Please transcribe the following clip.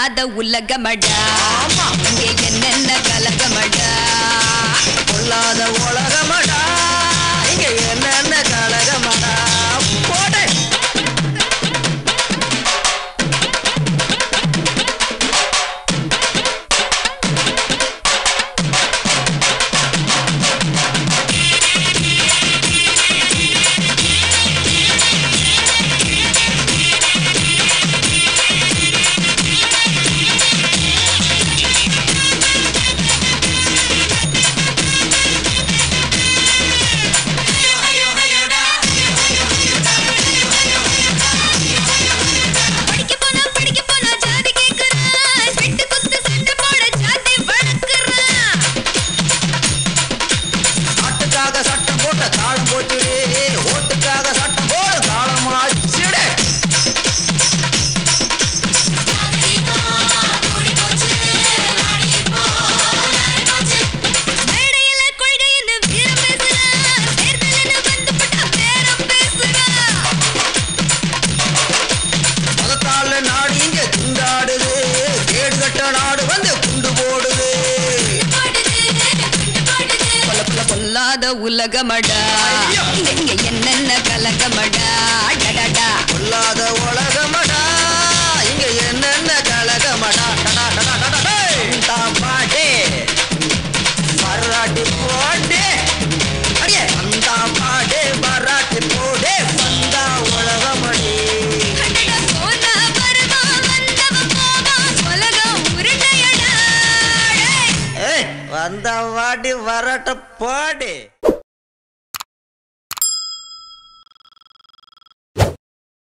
பொல்லாத உலகமடா இங்கே என்னென்ன கலகமடா பொல்லாத உலகமடா இங்க என்னென்ன கலகமடா போடு படிக்க போனா படிக்க போனா ஜாதி கேக்குறான் வெட்டு குத்து சண்டை போட ஜாதி வளர்க்குறான் நாட்டுக்காக சட்டம் போட்ட தாளம் போச்சுடே ஓட்டுக்காக சட்டம் போட தாளம் ஆச்சுடே மேடையில கொள்கைன்னு வீரம் பேசுறான் தேர்தல்னு வந்து பட்டா பேரம் பேசுறான் மதத்தால நாடு இங்க துண்டாடுது கேடு கட்ட நாடு வந்து குண்டு போடுது பொல்ல பொல்ல பொல்லாத உலகமடா ஐயோ! இங்க என்னென்ன கலகமடா டடடா பொல்லாத உலகமடா இங்க என்னென்ன கலகமடா டடா டடா டடா டேய். தான் பாடே மராட்டி போடே அடியே அந்த பாடே மராட்டி போடே வந்தா உலகமடி அடடா, போனா வருவா, வந்தவன் போவான், உலகம் உருண்டையடா. டேய். ஏய் வந்த வாடி வரட்ட போடே